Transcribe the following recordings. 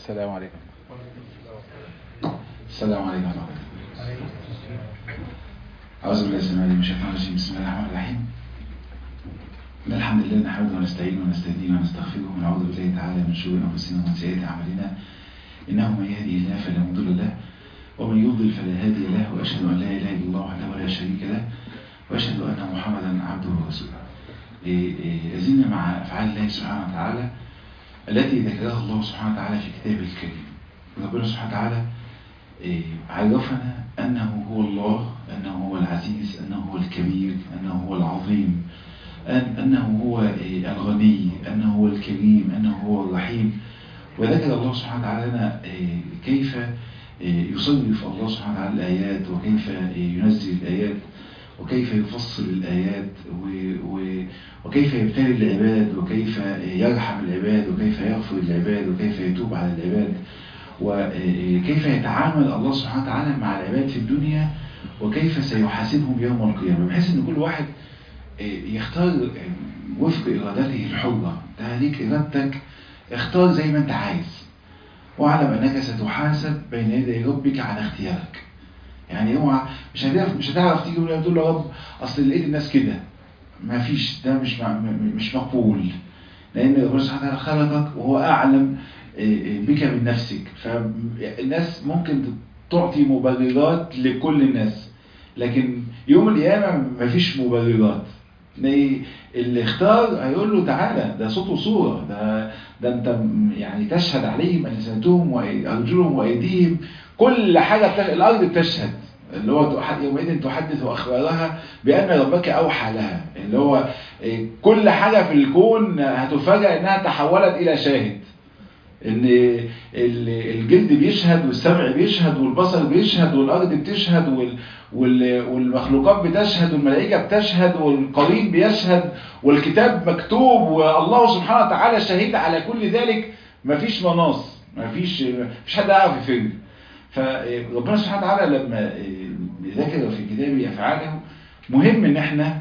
السلام عليكم السلام عليكم ورحمة الله أعوذ بالله السميع العليم من الشيطان الرجيم بسم الله الرحمن الرحيم إن الحمد لله نحمده ونستعينه ونستهديه ونستغفره ونعوذ بالله تعالى من شرور أنفسنا ومن سيئات أعمالنا إنه من يهدي الله فلا مضل له ومن يضلل فلا هادي له وأشهد أن لا إله إلا الله وحده لا شريك له وأشهد أن محمدا عبده ورسوله لازلنا مع أفعال الله سبحانه وتعالى التي ذكرها الله سبحانه وتعالى في كتابه الكريم ربنا سبحانه وتعالى عرفنا أنه هو الله أنه هو العزيز أنه هو الكبير أنه هو العظيم أن أنه هو الغني أنه هو الكريم أنه هو الرحيم وذكر الله سبحانه وتعالى لنا كيف يصرف الله سبحانه وتعالى الآيات وكيف ينزل الآيات وكيف يفصل الآيات وكيف يبتلي العباد وكيف يرحم العباد وكيف يغفر العباد وكيف يتوب على العباد وكيف يتعامل الله سبحانه وتعالى مع العباد في الدنيا وكيف سيحاسبهم يوم القيامة بحيث ان كل واحد يختار وفق إرادته الحرة ده ليك إرادتك اختار زي ما انت عايز واعلم انك ستحاسب بين يدي ربك على اختيارك يعني هو مش هتعرف مش هتعرف تيجي تقول له يا رب اصل لقيت الناس كده ما فيش ده مش مش مقبول لان ربنا سبحانه وتعالى خلقك وهو اعلم بك من نفسك فالناس ممكن تعطي مبررات لكل الناس لكن يوم القيامه مفيش مبررات اللي اختار هيقول له تعالى ده صوت وصورة ده, ده انت يعني تشهد عليهم ألسنتهم وأرجلهم وأيديهم كل حاجة بتش... الأرض بتشهد اللي هو يومئذ تحدث أخبارها بأن ربك أوحى لها اللي هو كل حاجة في الكون هتفاجأ أنها تحولت إلى شاهد ان الجلد بيشهد والسمع بيشهد والبصر بيشهد والارض بتشهد والمخلوقات بتشهد والملائكه بتشهد والقرين بيشهد والكتاب مكتوب والله سبحانه وتعالى شهيد على كل ذلك مفيش مناص مفيش مفيش حد يعرف يفرق فربنا سبحانه وتعالى لما ذكر في كتابه افعاله مهم ان احنا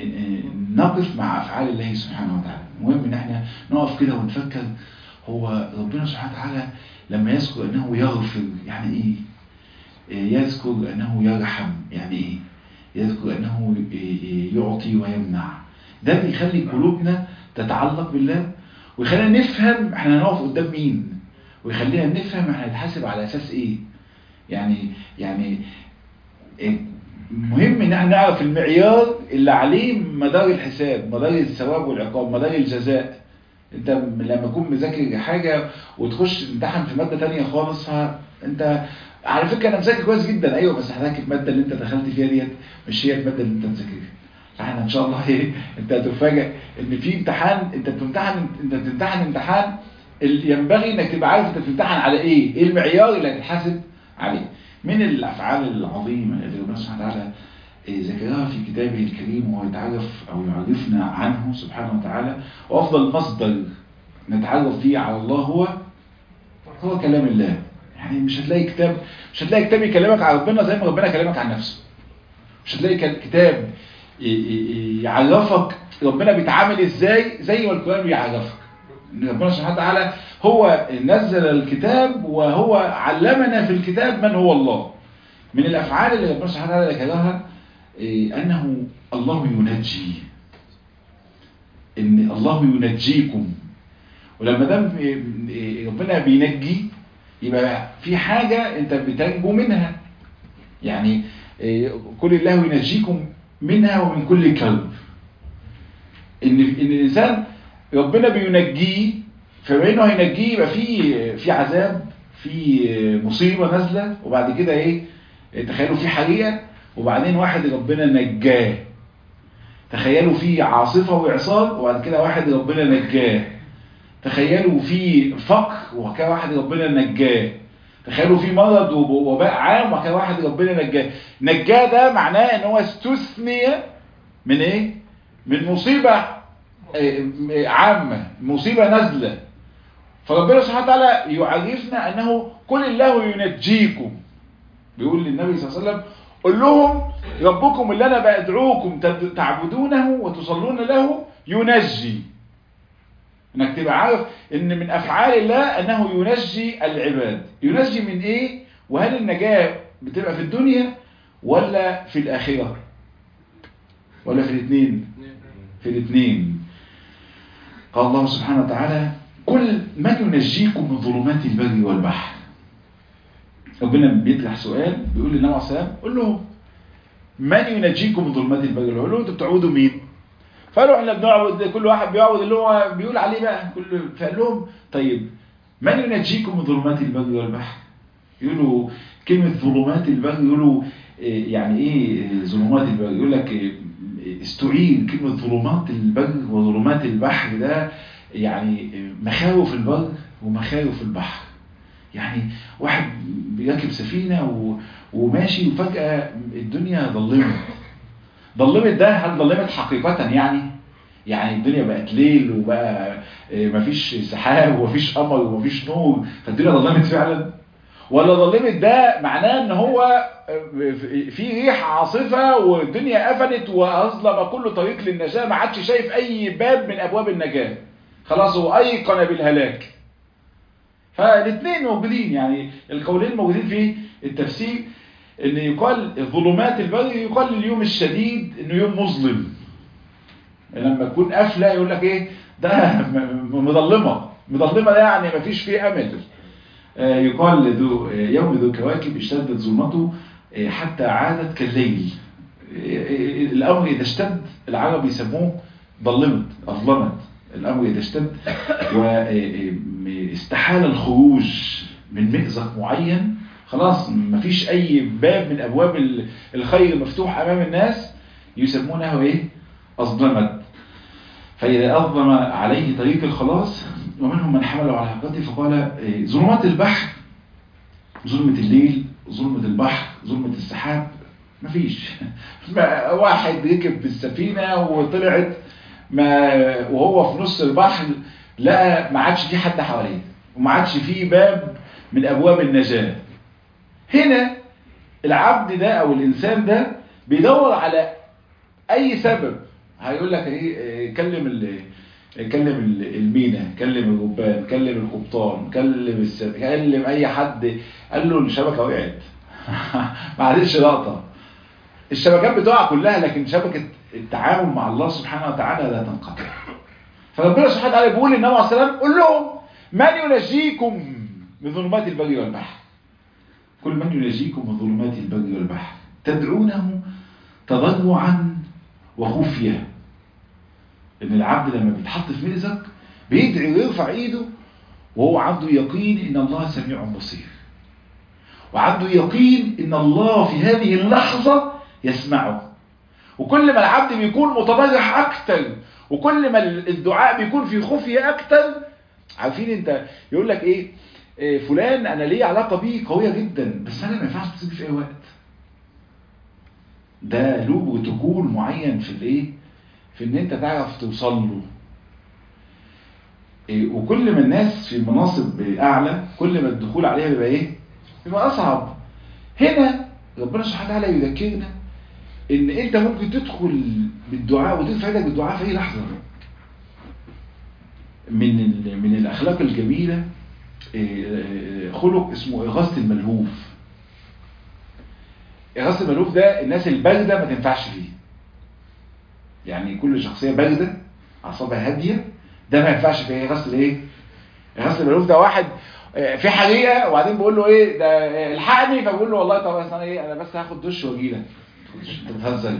نقف مع افعال الله سبحانه وتعالى مهم ان احنا نقف كده ونفكر هو ربنا سبحانه وتعالى لما يذكر أنه يغفر يعني إيه يذكر أنه يرحم يعني إيه يذكر أنه يعطي ويمنع ده بيخلي قلوبنا تتعلق بالله ويخلينا نفهم احنا هنقف قدام مين ويخلينا نفهم احنا هنتحاسب على أساس إيه يعني يعني مهم ان احنا نعرف المعيار اللي عليه مدار الحساب مدار الثواب والعقاب مدار الجزاء انت لما تكون مذاكر حاجة وتخش تمتحن في مادة تانية خالص فانت على فكرة انا مذاكر كويس جدا ايوه بس هذاك المادة اللي انت دخلت فيها ديت مش هي المادة اللي انت مذاكرها فاحنا ان شاء الله ايه انت هتفاجئ ان في امتحان انت بتمتحن انت بتمتحن امتحان ينبغي انك تبقى عارف انت بتمتحن على ايه ايه المعيار اللي هتتحاسب عليه من الافعال العظيمة اللي ربنا سبحانه وتعالى ذكرها في كتابه الكريم وهو يتعرف أو يعرفنا عنه سبحانه وتعالى وأفضل مصدر نتعرف فيه على الله هو هو كلام الله يعني مش هتلاقي كتاب مش هتلاقي كتاب يكلمك عن ربنا زي ما ربنا كلمك عن نفسه مش هتلاقي كتاب يعرفك ربنا بيتعامل ازاي زي ما القرآن بيعرفك ربنا سبحانه وتعالى هو نزل الكتاب وهو علمنا في الكتاب من هو الله من الأفعال اللي ربنا سبحانه وتعالى ذكرها أنه الله ينجي إن الله ينجيكم ولما دام ربنا بينجي يبقى في حاجة أنت بتنجو منها يعني كل الله ينجيكم منها ومن كل كلب إن, إن الإنسان ربنا بينجيه فبما إنه هينجيه يبقى في في عذاب في مصيبة نازلة وبعد كده إيه تخيلوا في حريقة وبعدين واحد ربنا نجاه تخيلوا في عاصفة وإعصار وبعد كده واحد ربنا نجاه تخيلوا في فقر وكان واحد ربنا نجاه تخيلوا في مرض وباء عام وكان واحد ربنا نجاه نجاه ده معناه ان هو استثني من ايه من مصيبة عامة مصيبة نازلة فربنا سبحانه وتعالى يعرفنا انه كل الله ينجيكم بيقول للنبي صلى الله عليه وسلم قل لهم ربكم اللي انا بدعوكم تعبدونه وتصلون له ينجي انك تبقى عارف ان من افعال الله انه ينجي العباد ينجي من ايه وهل النجاة بتبقى في الدنيا ولا في الاخرة ولا في الاثنين في الاثنين قال الله سبحانه وتعالى كل من ينجيكم من ظلمات البر والبحر ربنا بيطرح سؤال بيقول للنبي عليه الصلاه والسلام قول له من ينجيكم من ظلمات البر والبحر قول له انتوا بتعبدوا مين فقالوا احنا بنعبد كل واحد بيعبد اللي هو بيقول عليه بقى كل فقال لهم طيب من ينجيكم من ظلمات البر والبحر يقولوا كلمة ظلمات البر يقولوا يعني ايه ظلمات البر يقول لك استعين كلمة ظلمات البر وظلمات البحر ده يعني مخاوف البر ومخاوف البحر يعني واحد بيركب سفينة و... وماشي وفجأة الدنيا ظلمت ظلمت ده هل ظلمت حقيقة يعني يعني الدنيا بقت ليل وبقى مفيش سحاب ومفيش قمر ومفيش نور فالدنيا ظلمت فعلا ولا ظلمت ده معناه ان هو في ريح عاصفة والدنيا قفلت واظلم كل طريق للنجاة ما عادش شايف اي باب من ابواب النجاة خلاص هو ايقن بالهلاك فالاثنين موجودين يعني القولين موجودين في التفسير ان يقال ظلمات البر يقال اليوم الشديد انه يوم مظلم لما تكون قافله يقول لك ايه ده مظلمه مظلمه ده يعني ما فيش فيه امل يقال ذو يوم ذو كواكب اشتدت ظلمته حتى عادت كالليل الامر اذا اشتد العرب يسموه ظلمت اظلمت الامر اذا اشتد واستحال الخروج من مأزق معين خلاص مفيش اي باب من ابواب الخير مفتوح امام الناس يسمونه ايه اظلمت فاذا اظلم عليه طريق الخلاص ومنهم من حمله على حقته فقال ظلمات البحر ظلمة الليل ظلمة البحر ظلمة السحاب مفيش واحد ركب بالسفينة وطلعت ما وهو في نص البحر لقى ما عادش في حد حواليه وما عادش في باب من ابواب النجاه هنا العبد ده او الانسان ده بيدور على اي سبب هيقول لك ايه كلم ال كلم المينا كلم الربان كلم القبطان كلم السد كلم اي حد قال له الشبكه وقعت ما عادتش لقطه الشبكات بتقع كلها لكن شبكه التعامل مع الله سبحانه وتعالى لا تنقطع فربنا سبحانه وتعالى بيقول للنبي عليه السلام قول لهم من ينجيكم من ظلمات البر والبحر كل من ينجيكم من ظلمات البر والبحر تدعونه تضرعا وخفية ان العبد لما بيتحط في مأزق بيدعي ويرفع ايده وهو عنده يقين ان الله سميع بصير وعنده يقين ان الله في هذه اللحظة يسمعه وكل ما العبد بيكون متضرع اكتر وكل ما الدعاء بيكون في خفية اكتر عارفين انت يقول لك ايه, إيه فلان انا ليه علاقة بيه قوية جدا بس انا ما ينفعش تصيب في اي وقت ده له بروتوكول معين في الايه في ان انت تعرف توصل له إيه وكل ما الناس في مناصب اعلى كل ما الدخول عليها بيبقى ايه بيبقى اصعب هنا ربنا سبحانه وتعالى يذكرنا ان انت ممكن تدخل بالدعاء وتدفع لك بالدعاء في اي لحظه من من الاخلاق الجميله خلق اسمه اغاثه الملهوف اغاثه الملهوف ده الناس البارده ما تنفعش فيه يعني كل شخصيه بارده اعصابها هاديه ده ما ينفعش في اغاثه الايه اغاثه الملهوف ده واحد في حريقه وبعدين بقول له ايه ده الحقني فبقول له والله طب انا ايه انا بس هاخد دش واجي لك انت بتهزر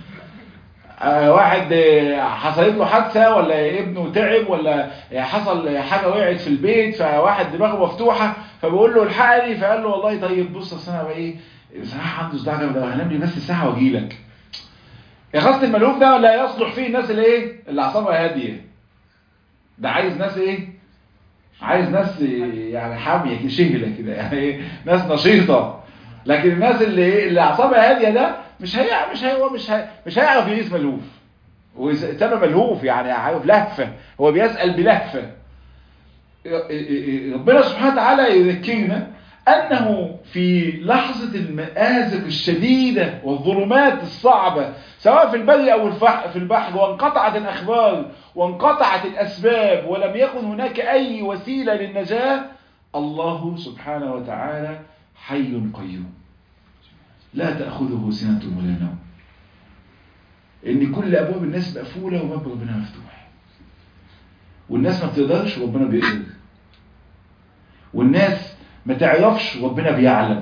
واحد حصلت له حادثه ولا ابنه تعب ولا حصل حاجه وقعت في البيت فواحد دماغه مفتوحه فبقول له الحقني فقال له والله طيب بص اصل انا بقى ايه بصراحه عنده صداع جامد هنام لي بس ساعه واجي لك اغاثه الملهوف ده لا يصلح فيه الناس اللي ايه اللي اعصابها هاديه ده عايز ناس ايه عايز ناس يعني حاميه شهله كده يعني ايه ناس نشيطه لكن الناس اللي اللي اعصابها هاديه ده مش هي مش هي مش هي مش هيعرف يقيس ملهوف وسبب ملهوف يعني عارف لهفه هو بيسال بلهفه ربنا سبحانه وتعالى يذكرنا أنه في لحظة المآزق الشديدة والظلمات الصعبة سواء في البر أو في البحر وانقطعت الأخبار وانقطعت الأسباب ولم يكن هناك أي وسيلة للنجاة الله سبحانه وتعالى حي قيوم لا تأخذه سنة ولا نوم إن كل أبواب الناس مقفولة وباب ربنا مفتوح والناس ما بتقدرش وربنا بيقدر والناس ما تعرفش وربنا بيعلم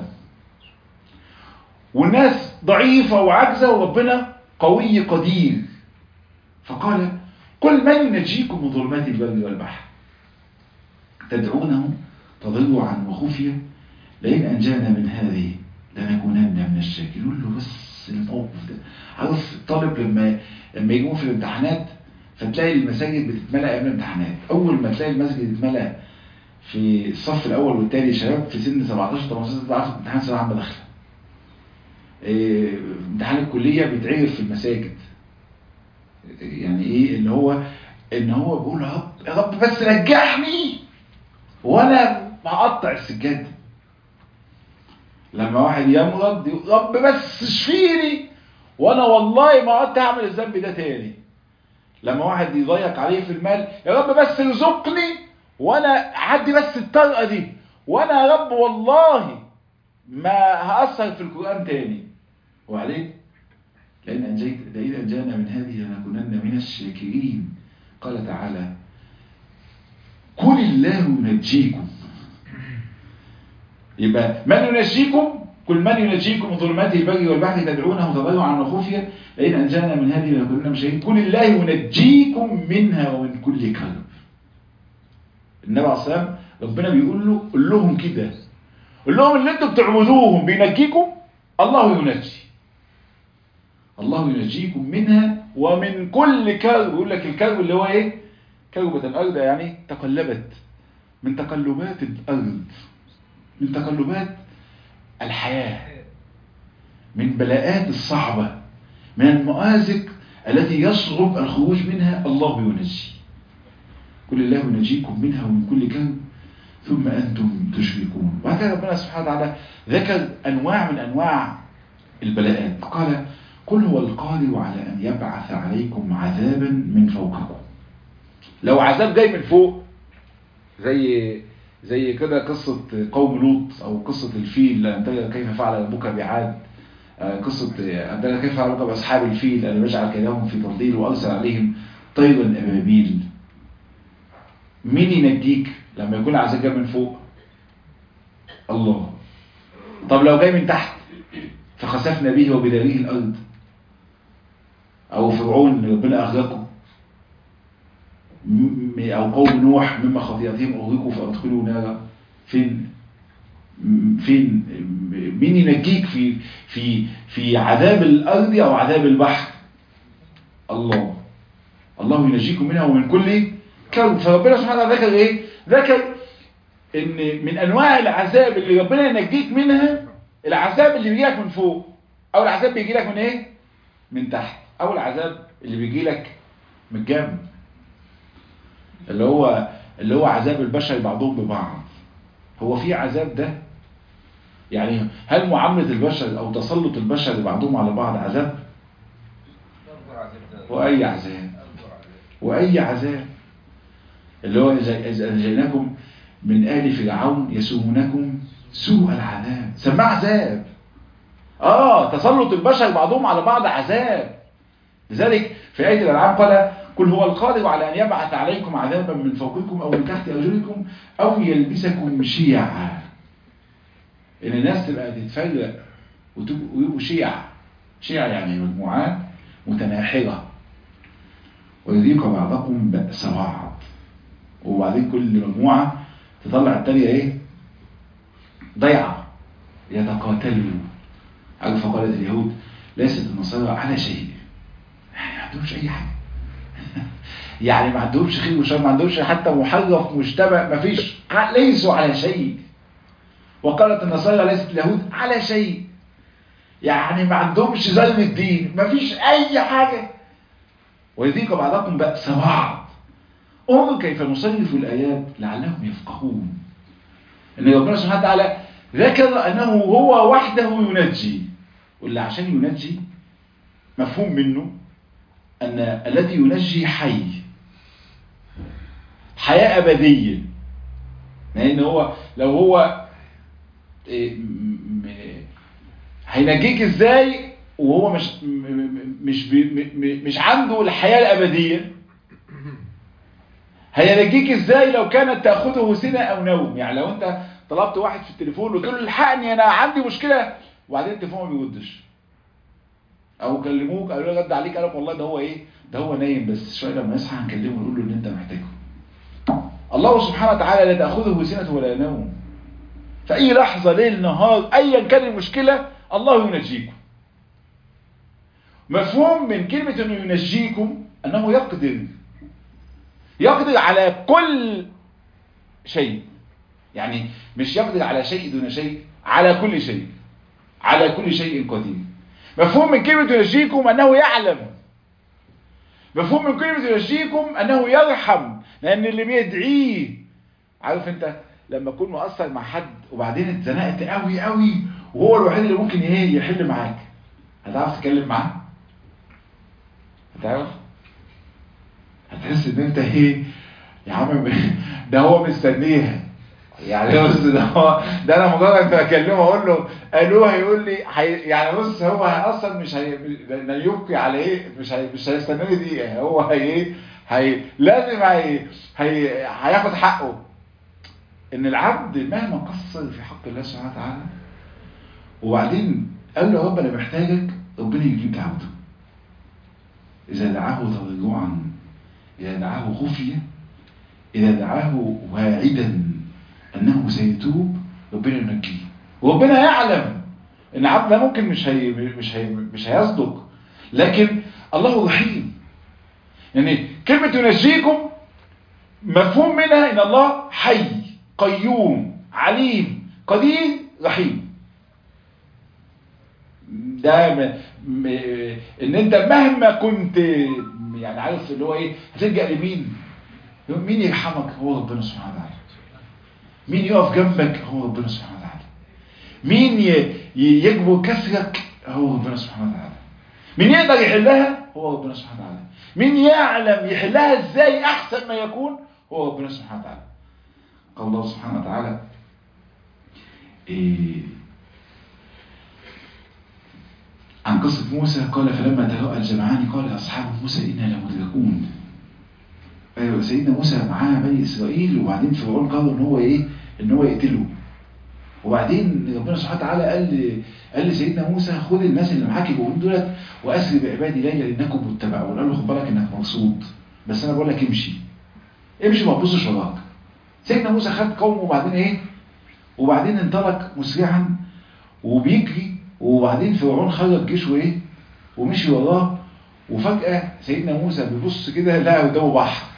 والناس ضعيفة وعاجزة وربنا قوي قدير فقال قل من ينجيكم من ظلمات البر والبحر تدعونه تضرعا وخفيا لئن أنجانا من هذه لنكونن من الشاكرين قول له بس الموقف ده عارف الطالب لما لما يجوا في الامتحانات فتلاقي المساجد بتتملى قبل الامتحانات اول ما تلاقي المسجد يتملى في الصف الاول والثاني شباب في سن 17 18 19 امتحان ثانويه عامه داخله إيه امتحان الكليه بيتعرف في المساجد يعني ايه اللي هو ان هو بيقول يا رب يا رب بس رجعني وانا هقطع السجاده لما واحد يمرض يقول رب بس اشفيني وانا والله ما قعدت اعمل الذنب ده تاني لما واحد يضيق عليه في المال يا رب بس ارزقني وانا عدي بس الطرقه دي وانا يا رب والله ما هأثر في القرآن تاني وبعدين لأن أنجيت لئن أنجانا من هذه لنكونن من الشاكرين قال تعالى قل الله ينجيكم يبقى من ينجيكم كل من ينجيكم من ظلمات البر والبحر تدعونه تضرعا وخفيا لئن انجانا من هذه لنكونن من شيء كل الله ينجيكم منها ومن كل كرب النبي عليه الصلاه ربنا بيقول له قول لهم كده قول لهم اللي انتم بتعبدوهم بينجيكم الله ينجي الله ينجيكم منها ومن كل كرب يقول لك الكرب اللي هو ايه كربة الارض يعني تقلبت من تقلبات الارض من تقلبات الحياة من بلاءات الصعبة من المآزق التي يصعب الخروج منها الله ينجي كل الله ينجيكم منها ومن كل كرب ثم أنتم تشركون وهكذا ربنا سبحانه وتعالى ذكر أنواع من أنواع البلاءات قال قل هو القادر على أن يبعث عليكم عذابا من فوقكم لو عذاب جاي من فوق زي زي كده قصة قوم لوط أو قصة الفيل أنت كيف فعل ربك بعاد قصة أنت كيف فعل ربك بأصحاب الفيل أن يجعل كيدهم في تضليل وأرسل عليهم طيرا أبابيل مين ينجيك لما يكون العذاب جاي من فوق الله طب لو جاي من تحت فخسفنا به وبداره الأرض أو فرعون ربنا أغرقه أو قوم نوح مما خطيئتهم أغرقوا فأدخلوا نارا فين فين مين ينجيك في في في عذاب الأرض أو عذاب البحر الله الله ينجيكم منها ومن كل كرب فربنا سبحانه وتعالى ذكر ايه ذكر ان من انواع العذاب اللي ربنا ينجيك منها العذاب اللي بيجيلك من فوق او العذاب بيجيلك من ايه من تحت او العذاب اللي بيجيلك من الجنب اللي هو اللي هو عذاب البشر بعضهم ببعض هو في عذاب ده يعني هل معاملة البشر او تسلط البشر بعضهم على بعض عذاب واي عذاب واي عذاب اللي هو إذا أنجيناكم من آل فرعون يسومونكم سوء العذاب سماه عذاب آه تسلط البشر بعضهم على بعض عذاب لذلك في آية الأنعام قال قل هو القادر على أن يبعث عليكم عذابا من فوقكم أو من تحت أرجلكم أو يلبسكم شيعا إن الناس تبقى تتفرق ويبقوا شيع شيع يعني مجموعات متناحرة ويذيق بعضكم بأس بعض وبعدين كل مجموعة تطلع التانية ايه ضيعة يتقاتلوا عارف قالت اليهود ليست النصارى على شيء يعني ما عندهمش اي حاجة يعني ما عندهمش خير وشر ما عندهمش حتى محرف مشتبه ما فيش ليسوا على شيء وقالت النصارى ليست اليهود على شيء يعني ما عندهمش ظلم الدين ما فيش اي حاجة ويذيق بعضكم بأس بعض انظر كيف نصرف الآيات لعلهم يفقهون ان ربنا سبحانه وتعالى ذكر أنه هو وحده ينجي واللي عشان ينجي مفهوم منه أن الذي ينجي حي حياة أبدية لأن هو لو هو هينجيك ازاي وهو مش مش مش عنده الحياة الأبدية هينجيك ازاي لو كانت تأخذه سنة أو نوم يعني لو أنت طلبت واحد في التليفون وتقول له الحقني أنا عندي مشكلة وبعدين التليفون ما بيردش أو كلموك قالوا له رد عليك قالوا والله ده هو إيه ده هو نايم بس شوية لما يصحى هنكلمه ونقول له إن أنت محتاجه الله سبحانه وتعالى لا تأخذه سنة ولا نوم في أي لحظة ليل نهار أيا كان المشكلة الله ينجيكم مفهوم من كلمة أنه ينجيكم أنه يقدر يقدر على كل شيء يعني مش يقدر على شيء دون شيء على كل شيء على كل شيء قدير مفهوم من كلمة ينجيكم أنه يعلم مفهوم من كلمة ينجيكم أنه يرحم لأن اللي بيدعيه عارف أنت لما تكون مؤثر مع حد وبعدين اتزنقت قوي قوي وهو الوحيد اللي ممكن ايه يحل معاك هتعرف تتكلم معاه هتعرف هتحس ان انت ايه يا عم ده هو مستنيها يعني بص ده هو ده انا مجرد ما اكلمه اقول له قالوه هيقول لي حي يعني بص هو اصلا مش هي لا يبكي على ايه مش هي مش هيستناني دقيقه هو هي ايه هي لازم هي هي هياخد حقه ان العبد مهما قصر في حق الله سبحانه وتعالى وبعدين قال له رب انا محتاجك ربنا يجيب دعوته اذا دعاه تضرعا اذا دعاه خفية اذا دعاه واعدا انه سيتوب ربنا ينجيه وربنا يعلم ان عبد ده ممكن مش هي مش هي مش هيصدق لكن الله رحيم يعني كلمة ينجيكم مفهوم منها ان الله حي قيوم عليم قدير رحيم ده م... م... ان انت مهما كنت يعني عارف اللي هو ايه هتلجأ لمين مين يرحمك هو ربنا سبحانه وتعالى مين يقف جنبك هو ربنا سبحانه وتعالى مين ي... يجبر كسرك هو ربنا سبحانه وتعالى مين يقدر يحلها هو ربنا سبحانه وتعالى مين يعلم يحلها ازاي احسن ما يكون هو ربنا سبحانه وتعالى قال الله سبحانه وتعالى إيه عن قصة موسى قال فلما تراءى الجمعان قال أصحاب موسى إنا لمدركون أيوة سيدنا موسى معاه بني إسرائيل وبعدين فرعون قرر إن هو إيه إن هو يقتله وبعدين ربنا سبحانه وتعالى قال قال لسيدنا موسى خد الناس اللي معاك يبقوا دولت وأسري بعبادي ليلا إنكم متبعون قال له خد بالك إنك مقصود بس أنا بقول لك امشي امشي ما تبصش وراك سيدنا موسى خد قومه وبعدين ايه وبعدين انطلق مسرعا وبيجري وبعدين فرعون خرج جيشه ايه ومشي وراه وفجأة سيدنا موسى بيبص كده لقى قدامه بحر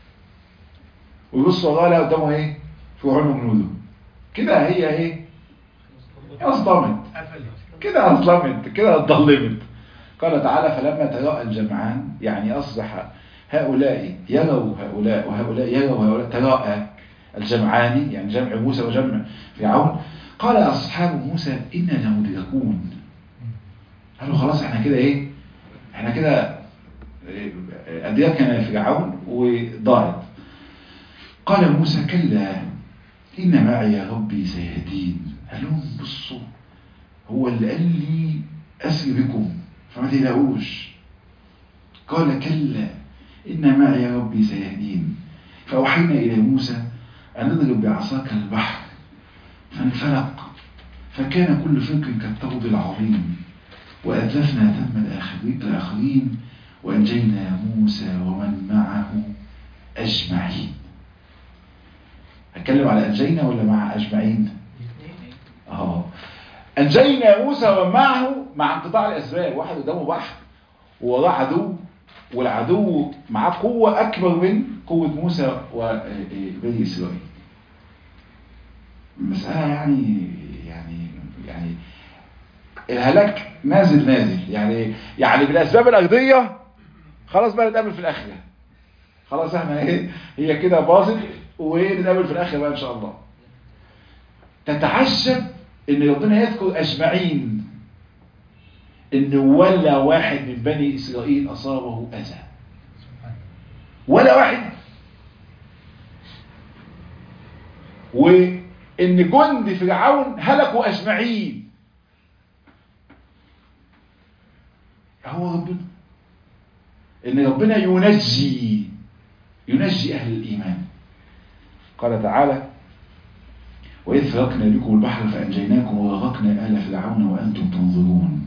ويبص وراه لقى قدامه ايه فرعون وجنوده كده هي ايه اصدمت كده اظلمت كده اتظلمت قال تعالى فلما تراءى الجمعان يعني اصبح هؤلاء يروا هؤلاء وهؤلاء يروا هؤلاء تراءى الجمعان يعني جمع موسى وجمع فرعون قال أصحاب موسى إنا لمدركون قالوا خلاص احنا كده ايه احنا كده أدركنا فرعون وضاعت قال موسى كلا إن معي يا ربي سيهدين قال لهم بصوا هو اللي قال لي أسري بكم فما تلاقوش قال كلا إن معي يا ربي سيهدين فأوحينا إلى موسى أن نضرب بعصاك البحر فانفلق فكان كل فرق كالطود العظيم وأذلفنا ثم الآخرين وأنجينا موسى ومن معه أجمعين أتكلم على أنجينا ولا مع أجمعين اه أنجينا موسى ومن معه مع انقطاع الأسباب واحد قدامه بحر ووراه عدو والعدو معاه قوة أكبر من قوة موسى وبني إسرائيل المسألة يعني يعني يعني الهلاك نازل نازل يعني يعني بالأسباب الأرضية خلاص بقى نتقابل في الآخرة خلاص احنا ايه هي كده باظت ونتقابل في الآخرة بقى إن شاء الله تتعجب ان ربنا يذكر اجمعين ان ولا واحد من بني اسرائيل اصابه اذى ولا واحد وان جند فرعون هلكوا اجمعين هو ربنا ان ربنا ينجي ينجي اهل الايمان قال تعالى وإذ فرقنا بكم البحر فأنجيناكم ورغقنا آل فرعون وأنتم تنظرون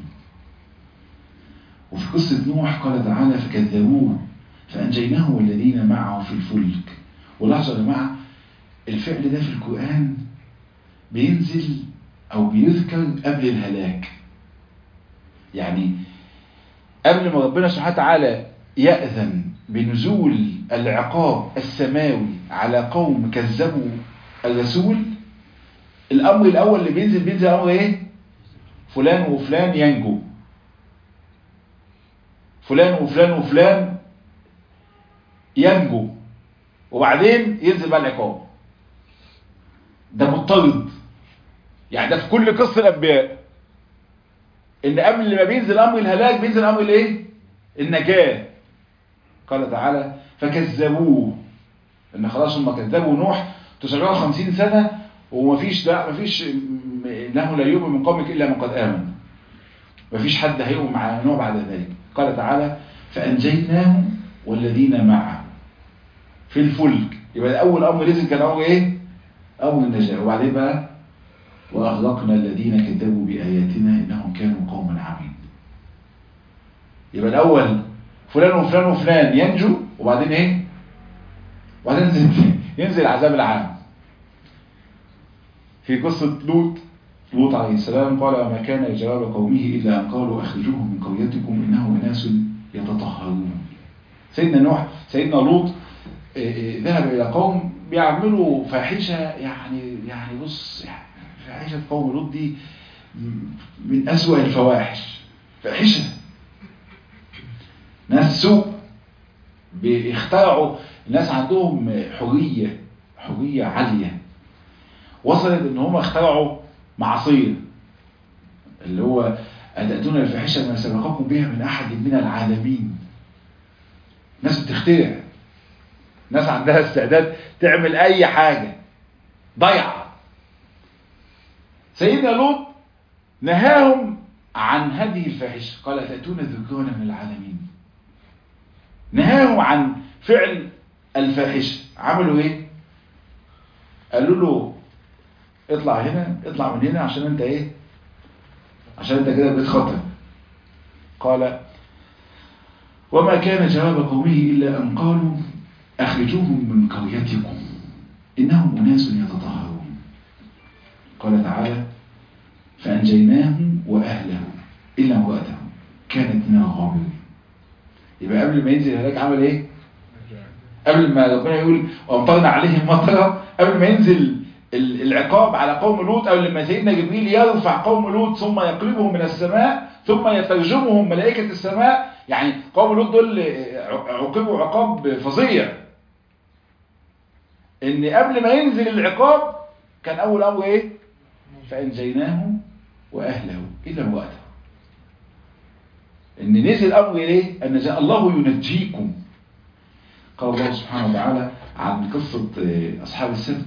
وفي قصة نوح قال تعالى فكذبوه فأنجيناه والذين معه في الفلك ولاحظوا يا جماعة الفعل ده في القرآن بينزل أو بيذكر قبل الهلاك يعني قبل ما ربنا سبحانه وتعالى يأذن بنزول العقاب السماوي على قوم كذبوا الرسول الامر الاول اللي بينزل بينزل امر ايه فلان وفلان ينجو فلان وفلان وفلان ينجو وبعدين ينزل بقى العقاب ده مضطرد يعني ده في كل قصة الانبياء ان قبل ما بينزل امر الهلاك بينزل امر الايه النجاة قال تعالى فكذبوه ان خلاص هم كذبوا نوح 950 سنة ومفيش لا مفيش انه لا يؤمن من قومك الا من قد امن مفيش حد هيؤمن مع نوح بعد ذلك قال تعالى فانجيناه والذين معه في الفلك يبقى اول امر نزل كان امر ايه امر النجاه وبعدين بقى واغرقنا الذين كذبوا باياتنا انهم كانوا قوما عمين يبقى الاول فلان وفلان وفلان ينجو وبعدين ايه وبعدين ينزل ينزل العذاب العام في قصة لوط لوط عليه السلام قال وما كان جواب قومه إلا أن قالوا أخرجوهم من قريتكم إنه أناس يتطهرون سيدنا نوح سيدنا لوط ذهب إلى قوم بيعملوا فاحشة يعني يعني بص يعني فاحشة قوم لوط دي من أسوأ الفواحش فاحشة ناس سوء بيخترعوا الناس عندهم حرية حرية عالية وصلت ان هم اخترعوا معصية اللي هو أتأتون الفاحشة ما سبقكم بها من أحد من العالمين ناس بتخترع ناس عندها استعداد تعمل أي حاجة ضيعة سيدنا لوط نهاهم عن هذه الفاحشة قال أتأتون الذكران من العالمين نهاهم عن فعل الفاحشة عملوا ايه قالوا له اطلع هنا اطلع من هنا عشان انت ايه عشان انت كده بتخطر قال وما كان جواب قومه إلا أن قالوا أخرجوهم من قريتكم إنهم أناس يتطهرون قال تعالى فأنجيناه وأهله إلا امرأته كانت من الغابرين يبقى قبل ما ينزل هناك عمل ايه قبل ما ربنا يقول وامطرنا عليهم مطرة قبل ما ينزل العقاب على قوم لوط او لما سيدنا جبريل يرفع قوم لوط ثم يقلبهم من السماء ثم يترجمهم ملائكة السماء يعني قوم لوط دول عقبوا عقاب فظيع ان قبل ما ينزل العقاب كان اول امر ايه فانجيناه واهله الا امراته ان نزل امر ايه ان جاء الله ينجيكم قال الله سبحانه وتعالى عن قصة اصحاب السبت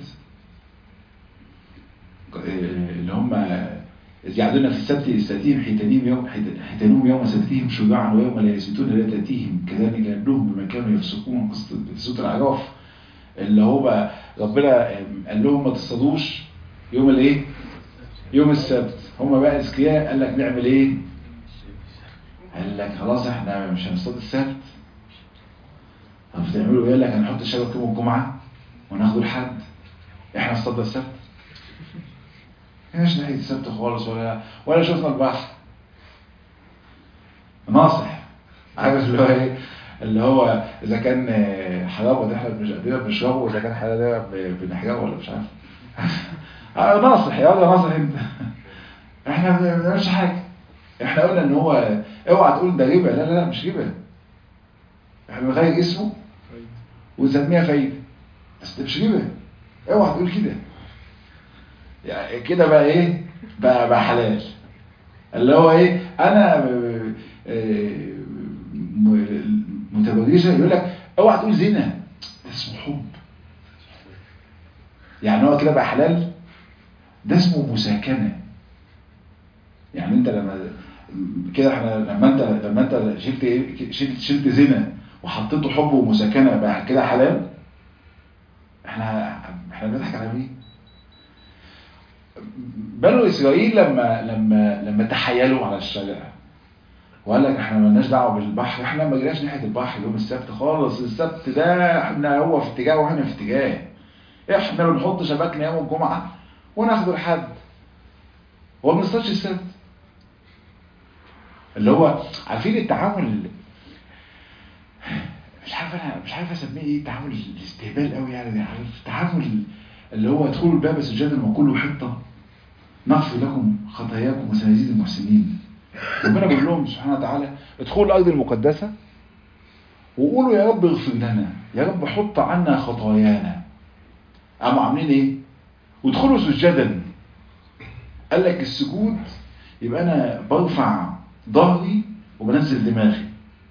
اللي هم إذ يعدون في السبت يستأتيهم حيتانهم يوم حيتانهم يوم سبتهم شجاعا ويوم لا يسبتون لا تأتيهم كذلك نبلوهم بما كانوا يفسقون قصة سورة الأعراف اللي هو ربنا قال لهم ما تصطادوش يوم الايه؟ يوم السبت هم بقى اذكياء قال لك نعمل ايه؟ قال لك خلاص احنا مش هنصطاد السبت طب بتعملوا ايه؟ قال لك هنحط الشبكة يوم الجمعة وناخده لحد احنا نصطاد السبت مش ناحية السبت خالص ولا ولا شفنا البحر ناصح عارف اللي هو ايه اللي هو اذا كان حرام ولا احنا مش قادرين بنشربه واذا كان حلال بنحرقه ولا مش عارف ناصح يلا ناصح انت احنا ما بنعملش حاجه احنا قلنا ان هو اوعى تقول ده ربا لا لا لا مش ربا احنا بنغير اسمه ونسميها فايده بس ده مش ربا اوعى تقول كده يعني كده بقى ايه بقى, بقى حلال اللي هو ايه انا آه، م- متبرجه يقول لك اوعى تقول زنا ده اسمه حب يعني هو كده بقى حلال ده اسمه مساكنه يعني انت لما كده احنا لما انت لما انت شلت ايه شلت شلت زنا وحطيته حب ومساكنه بقى كده حلال احنا احنا بنضحك على مين بنو اسرائيل لما لما لما تحايلوا على الشرع وقال لك احنا مالناش دعوه بالبحر احنا ما جيناش ناحيه البحر يوم السبت خالص السبت ده احنا هو في اتجاه واحنا في اتجاه احنا بنحط شبكنا يوم الجمعه وناخده لحد هو ما بنصطادش السبت اللي هو عارفين التعامل مش عارف انا مش عارف اسميه ايه تعامل الاستهبال قوي يعني عارف التعامل اللي هو ادخلوا الباب سجادا وكلوا حطه نغفر لكم خطاياكم وسنزيد المحسنين ربنا بيقول لهم سبحانه وتعالى ادخلوا الارض المقدسه وقولوا يا رب اغفر لنا يا رب حط عنا خطايانا قاموا عاملين ايه وادخلوا سجدا قال لك السجود يبقى انا برفع ظهري وبنزل دماغي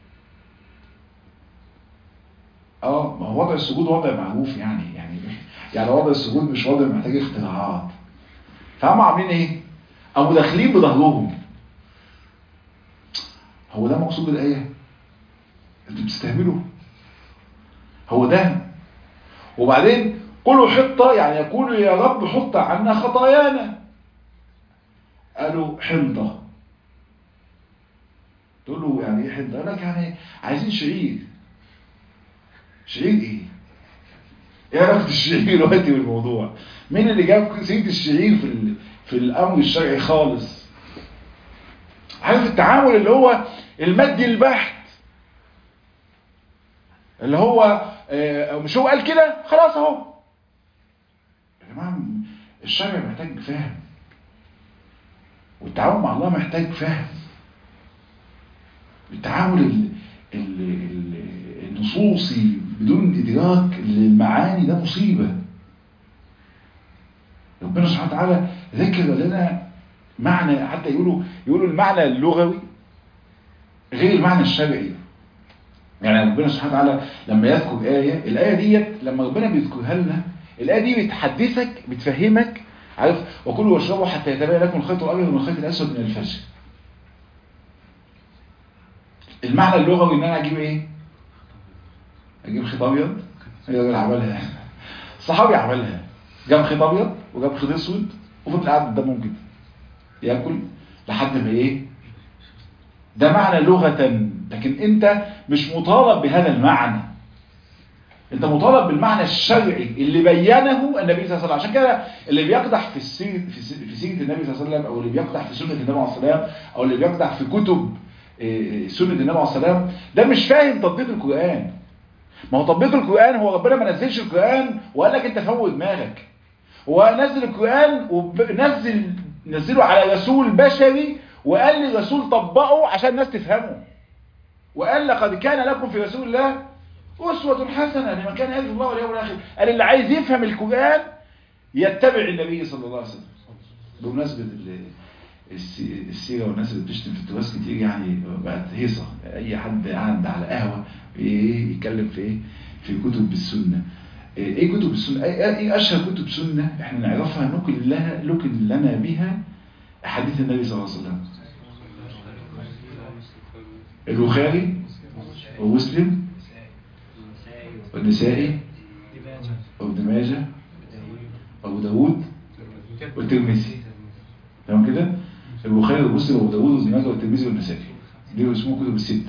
اه ما هو وضع السجود وضع معروف يعني يعني يعني وضع السجود مش وضع محتاج اختراعات فهم عاملين ايه قاموا داخلين بظهرهم هو ده مقصود الايه انتوا بتستهبلوا هو ده وبعدين كلوا حطة يعني يقولوا يا رب حط عنا خطايانا قالوا حنطة تقول له يعني ايه حنطة قال لك يعني عايزين شعير شعير ايه ايه علاقة الشعير دلوقتي بالموضوع مين اللي جاب سيرة الشعير في ال... في الامر الشرعي خالص عارف التعامل اللي هو المادي البحت اللي هو آه، مش هو قال كده خلاص اهو يا جماعه الشرع محتاج فهم والتعامل مع الله محتاج فهم التعامل ال- ال- ال- النصوصي بدون ادراك للمعاني ده مصيبه ربنا سبحانه وتعالى ذكر لنا معنى حتى يقولوا يقولوا المعنى اللغوي غير المعنى الشرعي يعني ربنا سبحانه وتعالى لما يذكر آية الآية ديت لما ربنا بيذكرها لنا الآية دي بتحدثك بتفهمك عارف وكلوا واشربوا حتى يتبين لكم الخيط الأبيض من الخيط الأسود من الفجر المعنى اللغوي ان انا اجيب ايه اجيب خيط ابيض هي الراجل عملها الصحابي عملها جاب خيط ابيض وجاب خيط اسود وفضل قاعد قدامهم كده ياكل لحد ما ايه ده معنى لغة لكن انت مش مطالب بهذا المعنى انت مطالب بالمعنى الشرعي اللي بينه النبي صلى الله عليه وسلم عشان كده اللي بيقدح في السيرة في سي- في سيرة النبي صلى الله عليه وسلم او اللي بيقدح في سنة النبي عليه الصلاة والسلام او اللي بيقدح في كتب إيه، سنة النبي عليه الصلاة والسلام ده مش فاهم تطبيق القرآن ما هو تطبيق القرآن هو ربنا ما نزلش القرآن وقال لك انت فوت دماغك هو نزل القرآن ونزل نزله على رسول بشري وقال للرسول طبقه عشان الناس تفهمه وقال لقد كان لكم في رسول الله أسوة حسنة لمن كان يرجو الله واليوم الآخر قال اللي عايز يفهم القرآن يتبع النبي صلى الله عليه وسلم بمناسبة ال- السي- السيرة والناس اللي بتشتم في التراث كتير يعني بقت هيصة أي حد قاعد على قهوة إيه يتكلم في إيه في كتب السنة إيه إيه كتب السنة إيه إيه أشهر كتب سنة إحنا نعرفها نقل لها نقل لنا بها أحاديث النبي صلى الله عليه وسلم البخاري ومسلم والنسائي وابن ماجه وابو داود والترمذي تمام كده البخاري ومسلم وابو داود وابن ماجه والترمذي والنسائي دي اسمهم كتب الست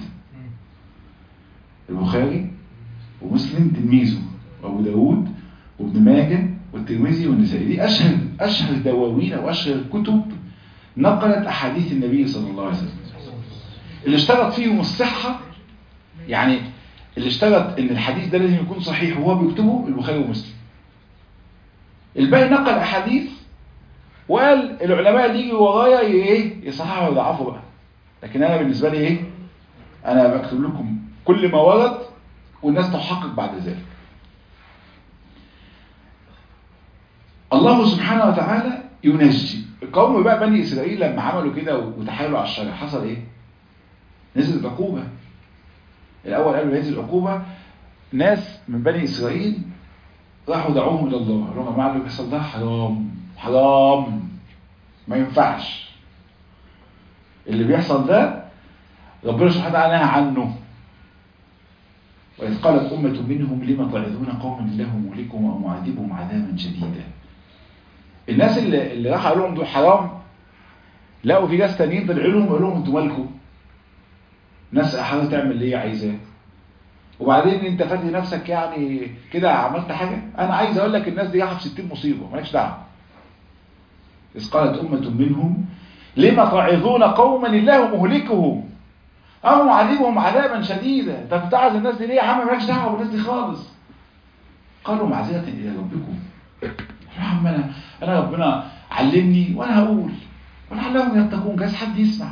البخاري ومسلم تلميذه وابو داود وابن ماجه والترمذي والنسائي دي اشهر اشهر دواوين او اشهر كتب نقلت احاديث النبي صلى الله عليه وسلم اللي اشترط فيهم الصحه يعني اللي اشترط ان الحديث ده لازم يكون صحيح وهو بيكتبه البخاري ومسلم الباقي نقل احاديث وقال العلماء اللي يجوا ورايا ايه يصححوا ويضعفوا بقى لكن انا بالنسبه لي ايه انا بكتب لكم كل ما ورد والناس تحقق بعد ذلك الله سبحانه وتعالى ينجي القوم بقى بني اسرائيل لما عملوا كده وتحايلوا على الشرع حصل ايه نزلت عقوبه الاول قالوا ينزل عقوبه ناس من بني اسرائيل راحوا دعوهم الى الله قالوا يا جماعه اللي بيحصل ده حرام حرام ما ينفعش اللي بيحصل ده ربنا سبحانه وتعالى نهى عنه وإذ قالت أمة منهم لما تعظون قوما الله مهلكهم أو معذبهم عذابا شديدا الناس اللي, اللي راح قالوا لهم دول حرام لقوا في ناس تانيين طلعوا لهم قالوا لهم انتوا مالكم ناس حاول تعمل اللي هي عايزاه وبعدين انت فاتي نفسك يعني كده عملت حاجه انا عايز اقول لك الناس دي راحت في 60 مصيبه مالكش دعوه إذ قالت أمة منهم لما تعظون قوما الله مهلكهم أو معذبهم عذابا شديدا انت بتعظ الناس دي ليه يا عم مالكش دعوه بالناس دي خالص قالوا معذرة إلى ربكم يا عم أنا أنا ربنا علمني وأنا هقول ولعلهم يتقون جاز حد يسمع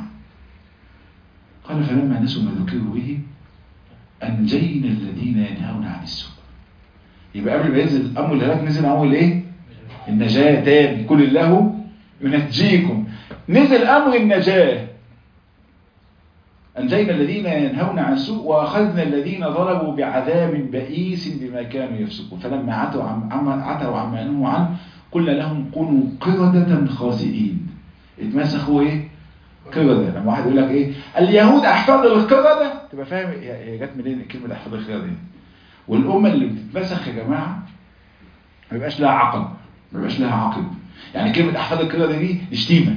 قال فلما نسوا ما ذكروا به أنجينا الذين ينهون عن السوء يبقى قبل ما ينزل الأمر الهلاك نزل أول إيه؟ النجاة تاني كل الله ينجيكم نزل أمر النجاة أنجينا الذين ينهون عن السوء وأخذنا الذين ضربوا بعذاب بئيس بما كانوا يفسقون فلما عتوا عما عتوا عما نهوا عنه قلنا لهم كونوا قردة خاسئين اتمسخوا ايه؟ قردة لما واحد يقول لك ايه؟ اليهود احفاد القردة تبقى فاهم هي جت منين كلمة احفاد القردة دي والأمة اللي بتتمسخ يا جماعة ما بيبقاش لها عقب ما بيبقاش لها عقب يعني كلمة احفاد القردة دي دي شتيمة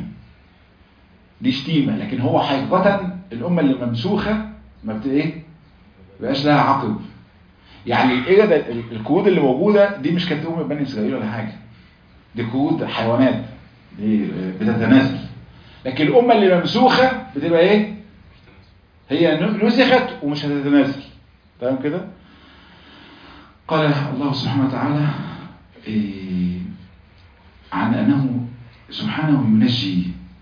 دي شتيمة لكن هو حقيقة الأمة اللي ممسوخة ما بت ايه بقاش لها عقب يعني ايه ده القرود اللي موجودة دي مش كانت أم بني إسرائيل ولا حاجة دي قرود حيوانات دي بتتناسل لكن الأمة اللي ممسوخة بتبقى ايه هي نسخت ومش هتتناسل تمام كده قال الله سبحانه وتعالى إيه عن أنه سبحانه ينجي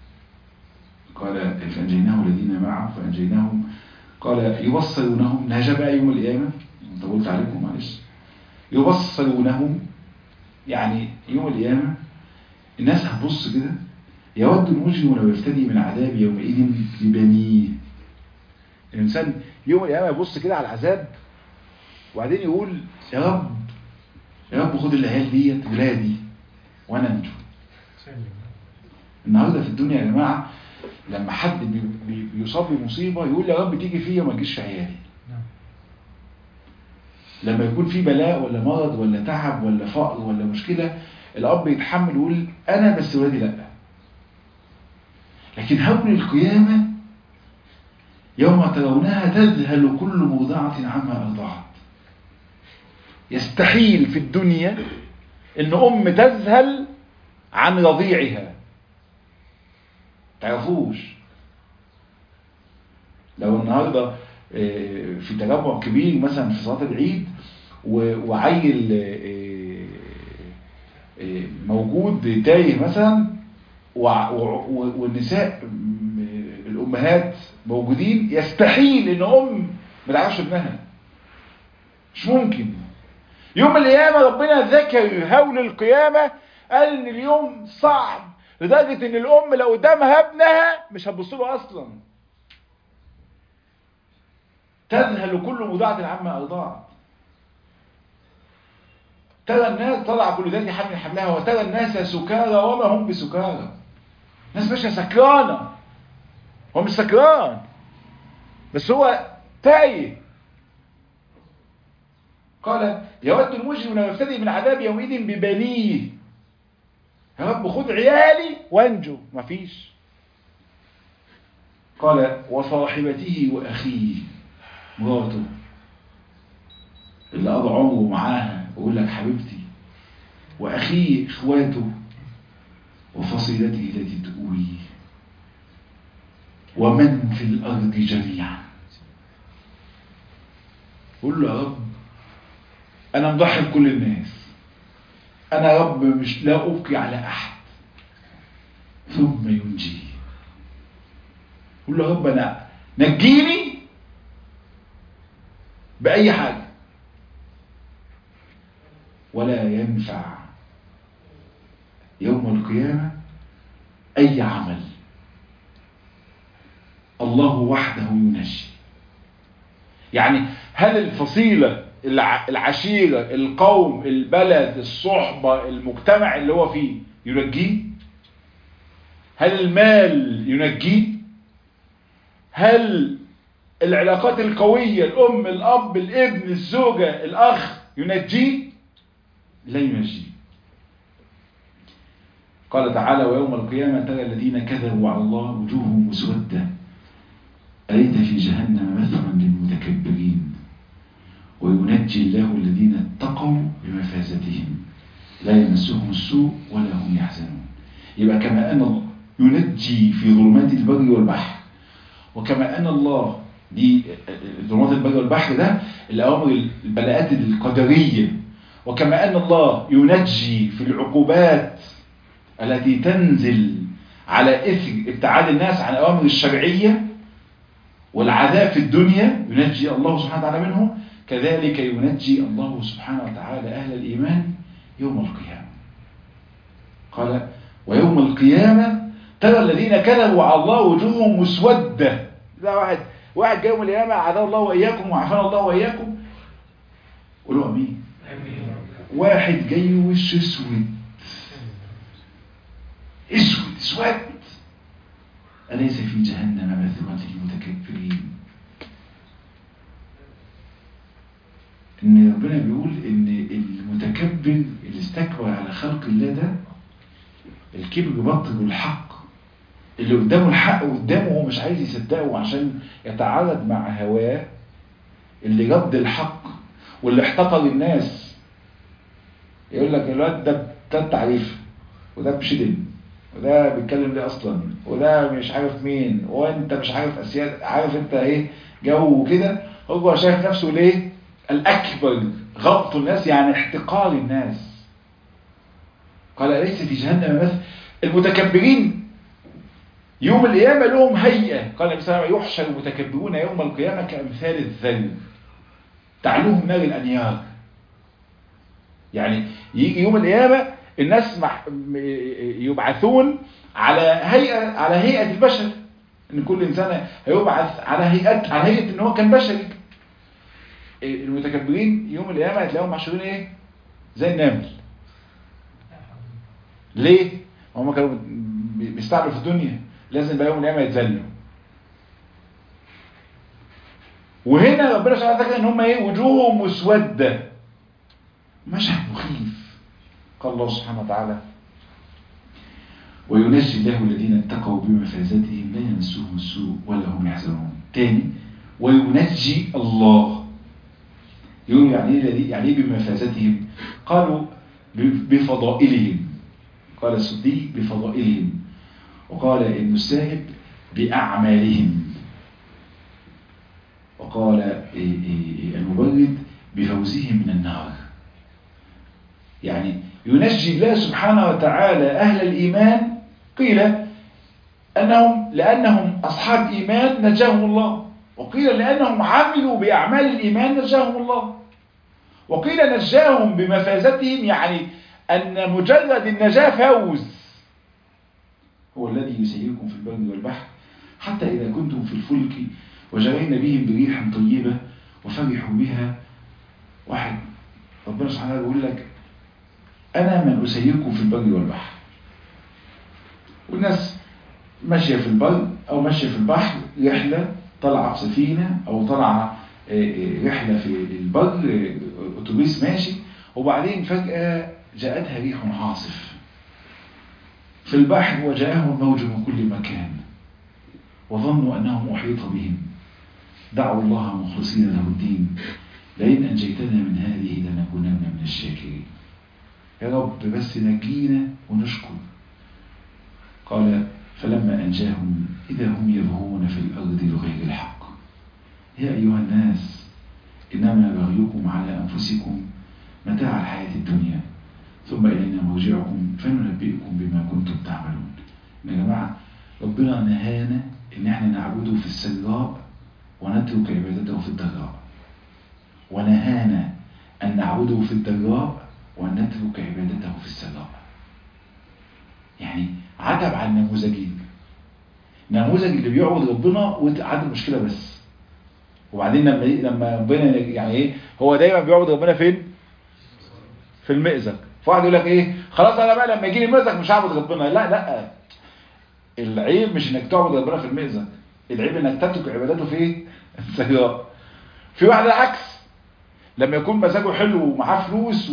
قال فأنجيناه الذين معه فأنجيناهم قال يبصرونهم نهجة بقى يوم القيامة طولت عليكم معلش يبصرونهم يعني يوم القيامة الناس هتبص كده يود المجرم لو يفتدي من عذاب يومئذ ببنيه الإنسان يوم القيامة يبص كده على العذاب وبعدين يقول يا رب يا رب خد العيال ديت ولادي وانا انجو النهارده في الدنيا يا جماعه لما حد بي بي بيصاب بمصيبة يقول يا رب تيجي فيا وما تجيش في عيالي لما يكون في بلاء ولا مرض ولا تعب ولا فقر ولا مشكلة الأب يتحمل ويقول أنا بس ولادي لا لكن هول القيامة يوم ترونها تذهل كل مرضعة عما أرضعت يستحيل في الدنيا ان أم تذهل عن رضيعها تعرفوش لو النهاردة في تجمع كبير مثلا في صلاة العيد وعيل موجود تايه مثلا والنساء الأمهات موجودين يستحيل ان أم ما تعرفش ابنها مش ممكن يوم القيامة ربنا ذكر هول القيامة قال ان اليوم صعب لدرجة ان الام لو قدامها ابنها مش هتبص له اصلا تذهل كل مضاعة عما ارضعت ترى الناس طلع كل ذات حمل حملها وترى الناس سكارى وما هم بسكارى الناس مش سكرانة هو مش سكران بس هو تايه قال يود المجرم لو يفتدي من عذاب يومئذ ببنيه يا رب خد عيالي وانجو مفيش قال وصاحبته واخيه مراته اللي قضى عمره معاها ويقول لك حبيبتي واخيه اخواته وفصيلته التي تؤويه ومن في الارض جميعا قول له يا رب انا مضحي بكل الناس انا يا رب مش لا ابقي على احد ثم ينجي قول له يا رب انا نجيني باي حاجه ولا ينفع يوم القيامه أي عمل الله وحده ينجي يعني هل الفصيلة العشيرة القوم البلد الصحبة المجتمع اللي هو فيه ينجيه هل المال ينجيه هل العلاقات القوية الأم الأب الابن الزوجة الأخ ينجيه لا ينجيه قال تعالى ويوم القيامة ترى الذين كذبوا على الله وجوههم مسودة أليت في جهنم مثوى للمتكبرين وينجي الله الذين اتقوا بمفازتهم لا يمسهم السوء ولا هم يحزنون يبقى كما أن الله ينجي في ظلمات البر والبحر وكما أن الله دي ظلمات البر والبحر ده الأوامر البلاءات القدرية وكما أن الله ينجي في العقوبات التي تنزل على إثر ابتعاد الناس عن الأوامر الشرعية والعذاب في الدنيا ينجي الله سبحانه وتعالى منه كذلك ينجي الله سبحانه وتعالى أهل الإيمان يوم القيامة قال ويوم القيامة ترى الذين كذبوا على الله وجوههم مسودة ده واحد واحد جاي يوم القيامة عذاب الله وإياكم وعافانا الله وإياكم قولوا أمين واحد جاي وش اسود اسود اسود أليس في جهنم مثوى للمتكبرين ان ربنا بيقول ان المتكبر اللي استكبر على خلق الله ده الكبر بطل الحق اللي قدامه الحق قدامه هو مش عايز يصدقه عشان يتعارض مع هواه اللي رد الحق واللي احتقر الناس يقول لك الواد ده ده التعريف وده بشدن وده بيتكلم ليه اصلا وده مش عارف مين وانت مش عارف اسياد عارف انت ايه جو كده هو شايف نفسه ليه الاكبر غلط الناس يعني احتقار الناس قال ليس في جهنم مثل المتكبرين يوم القيامة لهم هيئة قال النبي صلى الله عليه وسلم يحشر المتكبرون يوم القيامة كأمثال الذل تعلوهم نار الأنيار يعني يجي يوم القيامة الناس مح... يبعثون على هيئة على هيئة البشر ان كل انسان هيبعث على هيئة على هيئة ان هو كان بشري المتكبرين يوم القيامة هتلاقيهم محشورين ايه زي النمل ليه هم كانوا بيستعملوا في الدنيا لازم بقى يوم القيامة يتذلوا وهنا ربنا سبحانه وتعالى ان هم ايه وجوههم مسودة مشهد مخيف قال الله سبحانه وتعالى وينجي الله الذين اتقوا بمفازتهم لا يمسهم السوء ولا هم يحزنون تاني وينجي الله يقول يعني ايه يعني ايه بمفازتهم قالوا بفضائلهم قال السدي بفضائلهم وقال ابن السائب بأعمالهم وقال المبرد بفوزهم من النار يعني ينجي الله سبحانه وتعالى أهل الإيمان قيل أنهم لأنهم أصحاب إيمان نجاهم الله وقيل لأنهم عملوا بأعمال الإيمان نجاهم الله وقيل نجاهم بمفازتهم يعني أن مجرد النجاة فوز هو الذي يسيركم في البر والبحر حتى إذا كنتم في الفلك وجرين بهم بريح طيبة وفرحوا بها واحد ربنا سبحانه وتعالى يقول لك أنا من أسيركم في البر والبحر والناس ماشية في البر أو ماشية في البحر رحلة طلع سفينة أو طلع رحلة في البر أتوبيس ماشي وبعدين فجأة جاءتها ريح عاصف في البحر وجاءهم الموج من كل مكان وظنوا أنه محيط بهم دعوا الله مخلصين له الدين لئن أنجيتنا من هذه لنكونن من الشاكرين يا رب بس نجينا ونشكر قال فلما أنجاهم إذا هم يبغون في الأرض لغير الحق يا أيها الناس إنما بغيكم على أنفسكم متاع الحياة الدنيا ثم إلينا مرجعكم فننبئكم بما كنتم تعملون يا جماعة ربنا نهانا إن احنا نعبده في السراء ونترك عبادته في الضراء ونهانا أن نعبده في الضراء ونترك عبادته في السراء يعني عتب على النموذجين النموذج اللي بيعبد ربنا وعنده مشكله بس وبعدين لما لما ربنا يعني ايه هو دايما بيعبد ربنا فين في المئزق فواحد يقول لك ايه خلاص انا بقى لما يجي لي مئزق مش هعبد ربنا لا لا العيب مش انك تعبد ربنا في المئزق العيب انك تترك عبادته في السيارة في واحد العكس لما يكون مزاجه حلو ومعاه فلوس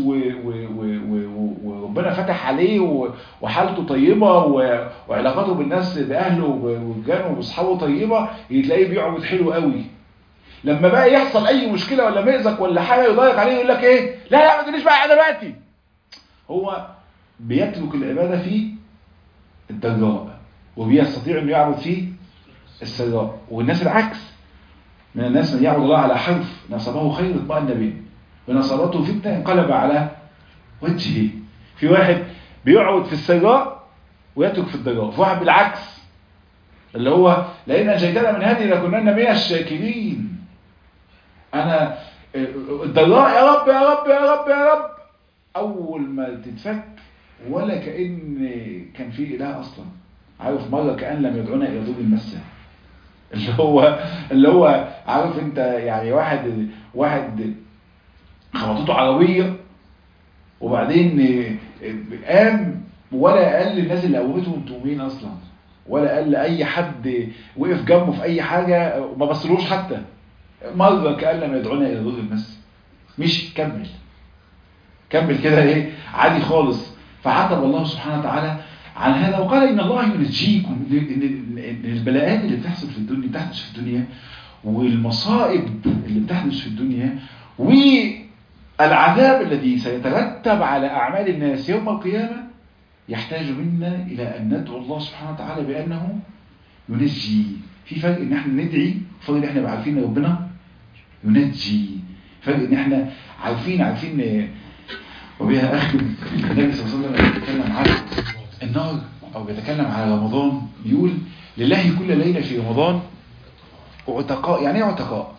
وربنا فتح عليه وحالته طيبة وعلاقاته بالناس بأهله وجانه وبأصحابه طيبة تلاقيه بيعبد حلو قوي لما بقى يحصل اي مشكلة ولا مأزق ولا حاجة يضايق عليه يقول لك ايه لا لا ما تقوليش بقى دلوقتي هو بيترك العبادة في الضراء وبيستطيع انه يعبد في السراء والناس العكس من الناس من يعبد الله على حرف نصبه خير اطمأن به ونصبته فتنة انقلب على وجهه في واحد بيعبد في السراء ويترك في الضراء في واحد بالعكس اللي هو لئن انجيتنا من هذه لكننا من الشاكرين انا الضراء يا رب يا رب يا رب يا رب اول ما تتفك ولا كأن كان في اله اصلا عارف مرة كأن لم يدعونا الى ذوب المسة اللي هو اللي هو عارف انت يعني واحد واحد خبطته عربية وبعدين قام ولا قال للناس اللي قومته انتوا مين اصلا ولا قال لاي حد وقف جنبه في اي حاجة ما بصلوش حتى مرة كأن لم يدعونا الى ذوب المسة مش كمل كمل كده ايه عادي خالص فعتب الله سبحانه وتعالى عن هذا وقال ان الله ينجيكم ان البلاءات اللي بتحصل في الدنيا بتحدث في الدنيا والمصائب اللي بتحدث في الدنيا والعذاب الذي سيترتب على اعمال الناس يوم القيامة يحتاج منا الى ان ندعو الله سبحانه وتعالى بانه ينجي في فرق ان احنا ندعي فرق ان احنا عارفين ان ربنا ينجي فرق ان احنا عارفين عارفين وبها اختم النبي صلى الله عليه وسلم بيتكلم عن النار او بيتكلم على رمضان بيقول لله كل ليلة في رمضان عتقاء يعني ايه عتقاء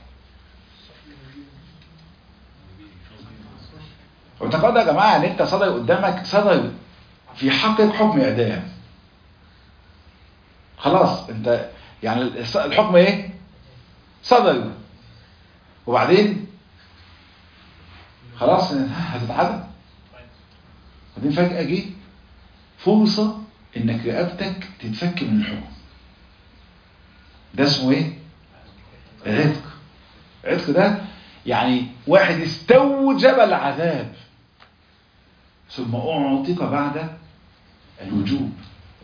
عتقاء ده يا جماعة ان انت صدر قدامك صدر في حقك حكم اعدام خلاص انت يعني الحكم ايه صدر وبعدين خلاص هتتعدم بعدين فجأة جه فرصة انك رقبتك تتفك من الحكم ده اسمه ايه عتق عتق ده يعني واحد استوجب العذاب ثم اعتق بعد الوجوب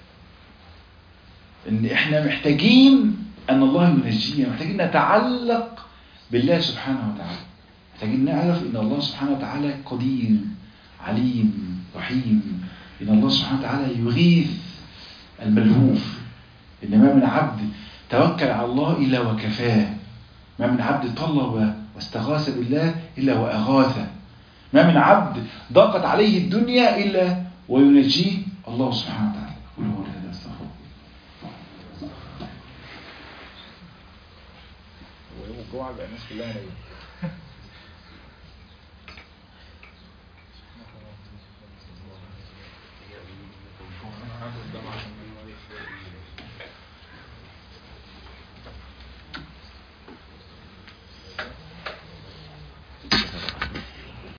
ان احنا محتاجين ان الله ينجينا محتاجين نتعلق بالله سبحانه وتعالى محتاجين نعرف ان الله سبحانه وتعالى قدير عليم رحيم ان الله سبحانه وتعالى يغيث الملهوف ان ما من عبد توكل على الله الا وكفاه ما من عبد طلب واستغاث بالله الا واغاثه ما من عبد ضاقت عليه الدنيا الا وينجيه الله سبحانه وتعالى قل هو هذا استغفر ويوم الجمعه بقى الناس كلها نايمه